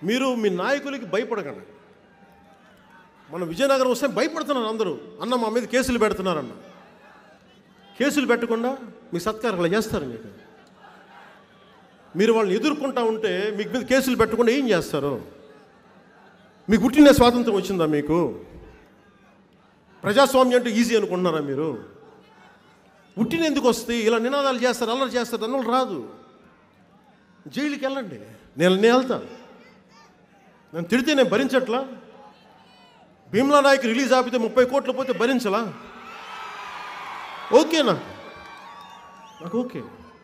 మీరు మీ నాయకులకి భయపడకండి మన విజయనగరం వస్తే భయపడుతున్నారు అందరూ అన్న మా మీద కేసులు పెడుతున్నారన్న కేసులు పెట్టకుండా మీ సత్కారాలు చేస్తారు మీకు మీరు వాళ్ళని ఎదుర్కొంటా ఉంటే మీకు మీద కేసులు పెట్టకుండా ఏం చేస్తారు మీకు పుట్టిన స్వాతంత్రం వచ్చిందా మీకు ప్రజాస్వామ్యం అంటే ఈజీ అనుకుంటున్నారా మీరు పుట్టిన ఎందుకు వస్తాయి ఇలా నినాదాలు చేస్తారు అల్లరి చేస్తారు అన్నోళ్ళు రాదు జైలుకి వెళ్ళండి నేను నేను వెళ్తా నేను తిడితే నేను భరించట్లా భీమ్లా నాయక్ రిలీజ్ ఆపితే ముప్పై కోట్లు పోతే భరించలా ఓకేనా నాకు ఓకే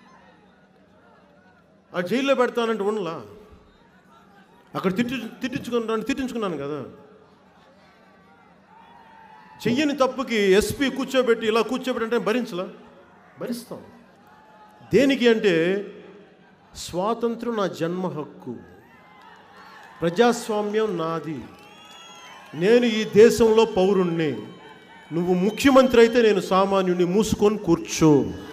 ఆ జైల్లో పెడతానంటే ఉండలా అక్కడ తిట్టి తిట్టించుకున్నాను తిట్టించుకున్నాను కదా చెయ్యని తప్పుకి ఎస్పీ కూర్చోబెట్టి ఇలా కూర్చోబెట్టి అంటే భరించలా భరిస్తాం దేనికి అంటే స్వాతంత్రం నా జన్మ హక్కు ప్రజాస్వామ్యం నాది నేను ఈ దేశంలో పౌరుణ్ణి నువ్వు ముఖ్యమంత్రి అయితే నేను సామాన్యుడిని మూసుకొని కూర్చో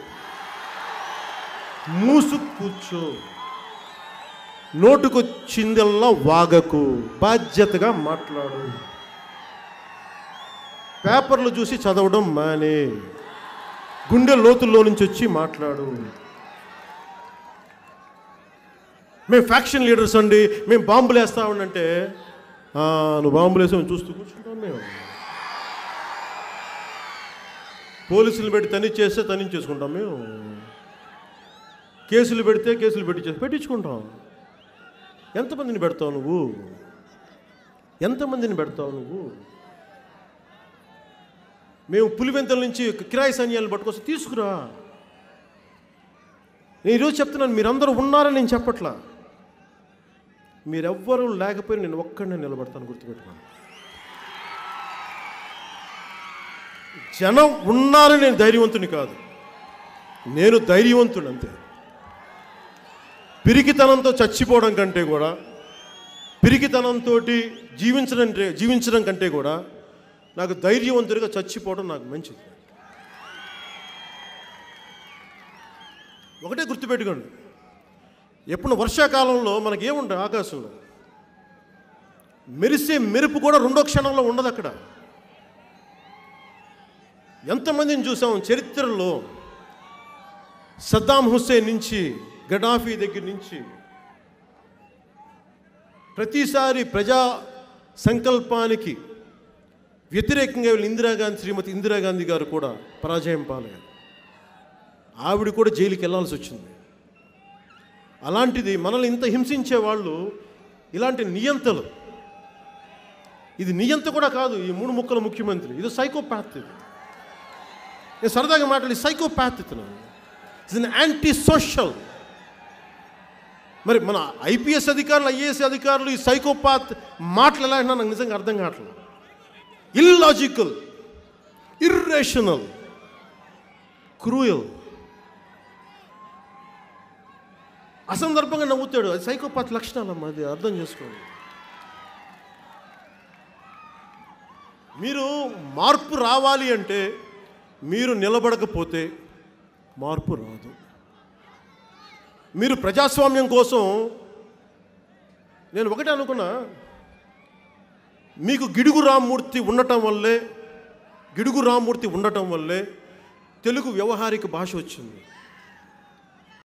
మూసు కూర్చో నోటుకొచ్చిందల్లా వాగకు బాధ్యతగా మాట్లాడు పేపర్లు చూసి చదవడం మానే గుండె లోతుల్లో నుంచి వచ్చి మాట్లాడు మేము ఫ్యాక్షన్ లీడర్స్ అండి మేము బాంబులు వేస్తామంటే "ఆ, నువ్వు బాంబులు వేసావు చూస్తూ కూర్చుంటాం మేము పోలీసులు పెట్టి తనిచ్చేస్తే తనించేసుకుంటాం మేము కేసులు పెడితే కేసులు పెట్టి పెట్టించుకుంటాం ఎంతమందిని పెడతావు నువ్వు ఎంతమందిని పెడతావు నువ్వు మేము పులివెంతల నుంచి కిరాయి సైన్యాలు పట్టుకొస్తే తీసుకురా నేను ఈరోజు చెప్తున్నాను మీరందరూ ఉన్నారని నేను చెప్పట్లా మీరెవ్వరూ లేకపోయినా నేను ఒక్కడనే నిలబడతాను గుర్తుపెట్టుకోండి జనం ఉన్నారని నేను ధైర్యవంతుని కాదు నేను ధైర్యవంతుడు అంతే పిరికితనంతో చచ్చిపోవడం కంటే కూడా పిరికితనంతో జీవించడం జీవించడం కంటే కూడా నాకు ధైర్యవంతుడిగా చచ్చిపోవడం నాకు మంచిది ఒకటే గుర్తుపెట్టుకోండి ఎప్పుడు వర్షాకాలంలో మనకి ఏముండదు ఆకాశంలో మెరిసే మెరుపు కూడా రెండో క్షణంలో ఉండదు అక్కడ ఎంతమందిని చూసాం చరిత్రలో సద్దాం హుస్సేన్ నుంచి గడాఫీ దగ్గర నుంచి ప్రతిసారి ప్రజా సంకల్పానికి వ్యతిరేకంగా వెళ్ళిన ఇందిరాగాంధీ శ్రీమతి ఇందిరాగాంధీ గారు కూడా పరాజయం పాలయ్యారు ఆవిడ కూడా జైలుకి వెళ్ళాల్సి వచ్చింది అలాంటిది మనల్ని ఇంత హింసించే వాళ్ళు ఇలాంటి నియంతలు ఇది నియంత కూడా కాదు ఈ మూడు ముక్కల ముఖ్యమంత్రి ఇది సైకోపాత్ ఇది నేను సరదాగా మాట్లాడి సైకోపాత్ ఇతను ఇట్స్ అన్ యాంటీ సోషల్ మరి మన ఐపీఎస్ అధికారులు ఐఏఎస్ అధికారులు ఈ సైకోపాత్ మాటలు ఎలా అంటున్నా నాకు నిజంగా అర్థం కావట్లేదు ఇల్లాజికల్ ఇర్రేషనల్ క్రూయల్ అసందర్భంగా నవ్వుతాడు అది సైకోపాత్ లక్షణాలమ్మా అది అర్థం చేసుకోండి మీరు మార్పు రావాలి అంటే మీరు నిలబడకపోతే మార్పు రాదు మీరు ప్రజాస్వామ్యం కోసం నేను ఒకటే అనుకున్నా మీకు గిడుగు రామ్మూర్తి ఉండటం వల్లే గిడుగు రామ్మూర్తి ఉండటం వల్లే తెలుగు వ్యవహారిక భాష వచ్చింది